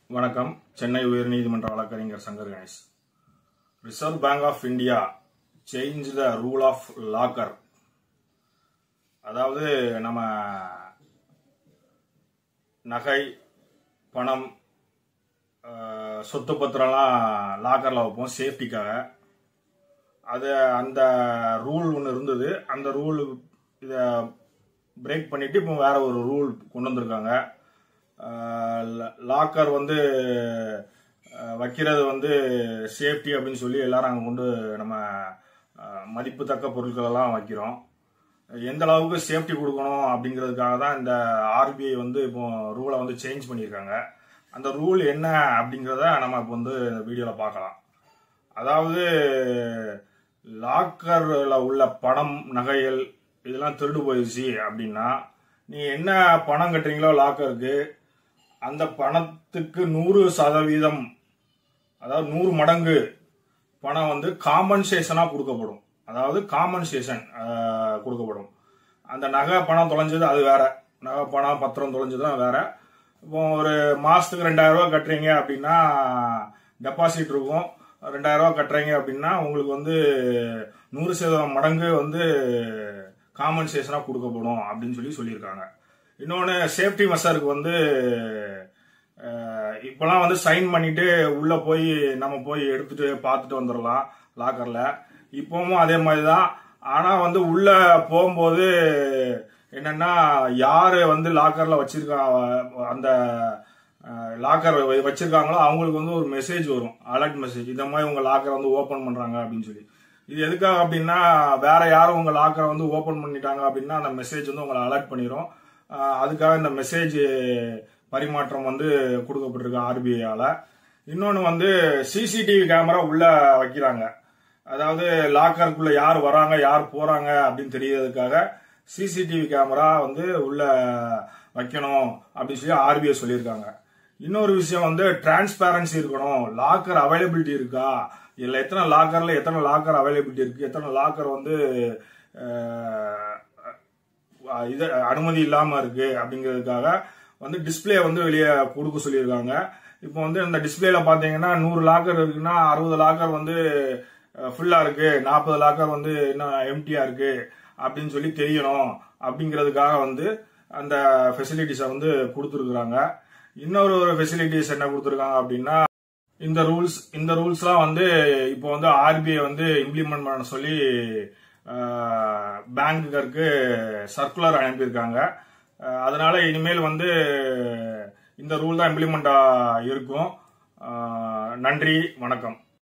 வணக்கம் சென்னை உயர்நீதிமன்ற வழக்கறிஞர் Shankar Ganesh reserve bank of India change the rule of locker அதாவது நம்ம நகை பணம் அஹ், சொத்து பத்திரம்லாம் லாக்கரில் வைப்போம் சேஃப்டிக்காக அது அந்த ரூல் ஒன்று இருந்தது அந்த ரூல் இதை பிரேக் பண்ணிட்டு இப்போ வேற ஒரு ரூல் கொண்டு வந்திருக்காங்க லாக்கர் வந்து அஹ், வைக்கிறது வந்து சேஃப்டி அப்படின்னு சொல்லி எல்லாரும் அங்கே கொண்டு நம்ம அஹ், மதிப்புத்தக்க பொருட்களெல்லாம் வைக்கிறோம் எந்த அளவுக்கு சேஃப்டி கொடுக்கணும் அப்படிங்கிறதுக்காக தான் இந்த ஆர்பிஐ வந்து இப்போ ரூலை வந்து சேஞ்ச் பண்ணியிருக்காங்க அந்த ரூல் என்ன அப்படிங்கிறத நம்ம இப்போ வந்து வீடியோவில் பார்க்கலாம் அதாவது லாக்கரில் உள்ள பணம் நகைகள் இதெல்லாம் திருடு போயிடுச்சு அப்படின்னா நீ என்ன பணம் கட்டுறீங்களோ லாக்கருக்கு அந்த பணத்துக்கு நூறு சதவீதம் அதாவது நூறு மடங்கு பணம் வந்து காம்பன்சேஷனாக கொடுக்கப்படும் அதாவது காம்பன்சேஷன் கொடுக்கப்படும் அந்த நகை பணம் தொலைஞ்சது அது வேற நகை பணம் பத்திரம் தொலைஞ்சதுனா வேற இப்போ ஒரு மாசத்துக்கு ரெண்டாயிரம் ரூபாய் கட்டுறீங்க அப்படின்னா டெபாசிட் இருக்கும் ரெண்டாயிரம் ரூபாய் கட்டுறீங்க அப்படின்னா உங்களுக்கு வந்து நூறு சதவீதம் மடங்கு வந்து காம்பன்சேஷனாக கொடுக்கப்படும் அப்படின்னு சொல்லி சொல்லியிருக்காங்க இன்னொன்று சேஃப்டி மெஷருக்கு வந்து அஹ், இப்போலாம் வந்து சைன் பண்ணிட்டு உள்ள போய் நம்ம போய் எடுத்துட்டு பார்த்துட்டு வந்துடலாம் லாக்கர்ல இப்பவும் அதே மாதிரி தான் ஆனா வந்து உள்ள போகும்போது என்னன்னா யாரு வந்து லாக்கர்ல வச்சிருக்கா அந்த லாக்கர் வச்சிருக்காங்களோ அவங்களுக்கு வந்து ஒரு மெசேஜ் வரும் அலர்ட் மெசேஜ் இந்த மாதிரி உங்க லாக்கர் வந்து ஓபன் பண்றாங்க அப்படின்னு சொல்லி இது எதுக்காக அப்படின்னா வேற யாரும் உங்க லாக்கரை வந்து ஓபன் பண்ணிட்டாங்க அப்படின்னா அந்த மெசேஜ் வந்து உங்களை அலர்ட் பண்ணிடும் ஆஹ் அதுக்காக இந்த மெசேஜ் பரிமாற்றம் வந்து கொடுக்கப்பட்டிருக்கு ஆர்பிஐயால இன்னொன்று வந்து சிசிடிவி கேமரா உள்ள வைக்கிறாங்க அதாவது லாக்கருக்குள்ள யார் வராங்க யார் போறாங்க அப்படின்னு தெரியறதுக்காக சிசிடிவி கேமரா வந்து உள்ள வைக்கணும் அப்படின்னு சொல்லி ஆர்பிஐ சொல்லியிருக்காங்க இன்னொரு விஷயம் வந்து டிரான்ஸ்பேரன்சி இருக்கணும் லாக்கர் அவைலபிலிட்டி இருக்கா இல்லை எத்தனை லாக்கர்ல எத்தனை லாக்கர் அவைலபிலிட்டி இருக்கு எத்தனை லாக்கர் வந்து அஹ், இது அனுமதி இல்லாம இருக்கு அப்படிங்கிறதுக்காக வந்து டிஸ்ப்ளே வந்து வெளியே கொடுக்க சொல்லியிருக்காங்க இப்போ வந்து இந்த டிஸ்பிளேல பாத்தீங்கன்னா நூறு லாக்கர் இருக்குன்னா அறுபது லாக்கர் வந்து ஃபுல்லா இருக்கு நாற்பது லாக்கர் வந்து இன்னும் எம்டியா இருக்கு அப்படின்னு சொல்லி தெரியணும் அப்படிங்கிறதுக்காக வந்து அந்த ஃபெசிலிட்டிஸை வந்து கொடுத்துருக்குறாங்க இன்னொரு ஒரு ஃபெசிலிட்டிஸ் என்ன கொடுத்துருக்காங்க அப்படின்னா இந்த ரூல்ஸ் இந்த ரூல்ஸ்லாம் வந்து இப்போ வந்து ஆர்பிஐ வந்து இம்ப்ளிமெண்ட் பண்ண சொல்லி பேங்குக்கு சர்க்குலர் அனுப்பியிருக்காங்க அஹ், அதனால இனிமேல் வந்து இந்த ரூல் தான் இம்ப்ளிமெண்ட் இருக்கும் அஹ், நன்றி வணக்கம்